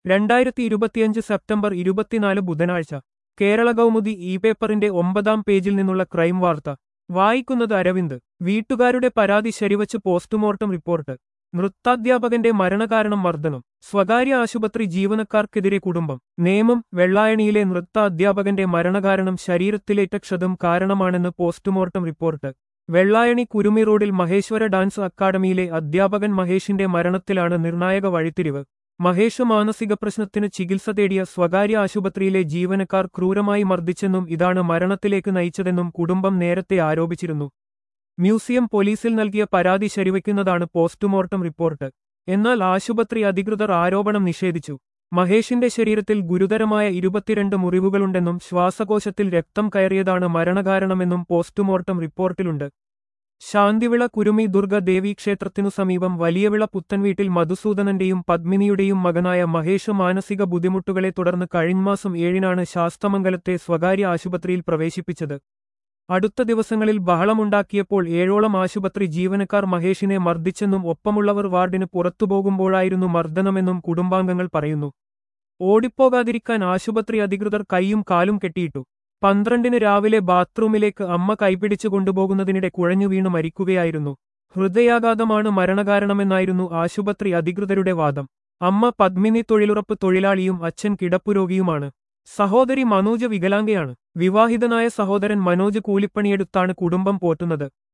രണ്ടായിരത്തി ഇരുപത്തിയഞ്ച് സെപ്റ്റംബർ ഇരുപത്തിനാല് ബുധനാഴ്ച കേരള കൗമുദി ഇ പേപ്പറിന്റെ ഒമ്പതാം പേജിൽ നിന്നുള്ള ക്രൈം വാർത്ത വായിക്കുന്നത് അരവിന്ദ് വീട്ടുകാരുടെ പരാതി ശരിവച്ച് പോസ്റ്റ്മോർട്ടം റിപ്പോർട്ട് നൃത്താധ്യാപകന്റെ മരണകാരണം മർദ്ദനം സ്വകാര്യ ആശുപത്രി ജീവനക്കാർക്കെതിരെ കുടുംബം നേമം വെള്ളായണിയിലെ നൃത്ത അധ്യാപകന്റെ മരണകാരണം ശരീരത്തിലേറ്റ ക്ഷതം കാരണമാണെന്ന് പോസ്റ്റ്മോർട്ടം റിപ്പോർട്ട് വെള്ളായണി കുരുമി റോഡിൽ മഹേശ്വര ഡാൻസ് അക്കാദമിയിലെ അധ്യാപകൻ മഹേഷിന്റെ മരണത്തിലാണ് നിർണായക വഴിത്തിരിവ് മഹേഷ് മാനസിക പ്രശ്നത്തിന് ചികിത്സ തേടിയ സ്വകാര്യ ആശുപത്രിയിലെ ജീവനക്കാർ ക്രൂരമായി മർദ്ദിച്ചെന്നും ഇതാണ് മരണത്തിലേക്ക് നയിച്ചതെന്നും കുടുംബം നേരത്തെ ആരോപിച്ചിരുന്നു മ്യൂസിയം പോലീസിൽ നൽകിയ പരാതി ശരിവയ്ക്കുന്നതാണ് പോസ്റ്റ്മോർട്ടം റിപ്പോർട്ട് എന്നാൽ ആശുപത്രി അധികൃതർ ആരോപണം നിഷേധിച്ചു മഹേഷിന്റെ ശരീരത്തിൽ ഗുരുതരമായ ഇരുപത്തിരണ്ട് മുറിവുകളുണ്ടെന്നും ശ്വാസകോശത്തിൽ രക്തം കയറിയതാണ് മരണകാരണമെന്നും പോസ്റ്റ്മോർട്ടം റിപ്പോർട്ടിലുണ്ട് ശാന്തിവിള കുരുമി ദുർഗ ദേവീക്ഷേത്രത്തിനു സമീപം വലിയവിള പുത്തൻവീട്ടിൽ മധുസൂദനന്റെയും പത്മിനിയുടെയും മകനായ മഹേഷ് മാനസിക ബുദ്ധിമുട്ടുകളെ തുടർന്ന് കഴിഞ്ഞമാസം ഏഴിനാണ് ശാസ്തമംഗലത്തെ സ്വകാര്യ ആശുപത്രിയിൽ പ്രവേശിപ്പിച്ചത് അടുത്ത ദിവസങ്ങളിൽ ബഹളമുണ്ടാക്കിയപ്പോൾ ഏഴോളം ആശുപത്രി ജീവനക്കാർ മഹേഷിനെ മർദ്ദിച്ചെന്നും ഒപ്പമുള്ളവർ വാർഡിന് പുറത്തുപോകുമ്പോഴായിരുന്നു മർദ്ദനമെന്നും കുടുംബാംഗങ്ങൾ പറയുന്നു ഓടിപ്പോകാതിരിക്കാൻ ആശുപത്രി അധികൃതർ കൈയും കാലും കെട്ടിയിട്ടു പന്ത്രണ്ടിന് രാവിലെ ബാത്റൂമിലേക്ക് അമ്മ കൈപിടിച്ചു കൊണ്ടുപോകുന്നതിനിടെ കുഴഞ്ഞു വീണു മരിക്കുകയായിരുന്നു ഹൃദയാഘാതമാണ് മരണകാരണമെന്നായിരുന്നു ആശുപത്രി അധികൃതരുടെ വാദം അമ്മ പത്മിനി തൊഴിലുറപ്പ് തൊഴിലാളിയും അച്ഛൻ കിടപ്പുരോഗിയുമാണ് സഹോദരി മനോജ് വികലാംഗയാണ് വിവാഹിതനായ സഹോദരൻ മനോജ് കൂലിപ്പണിയെടുത്താണ് കുടുംബം പോറ്റുന്നത്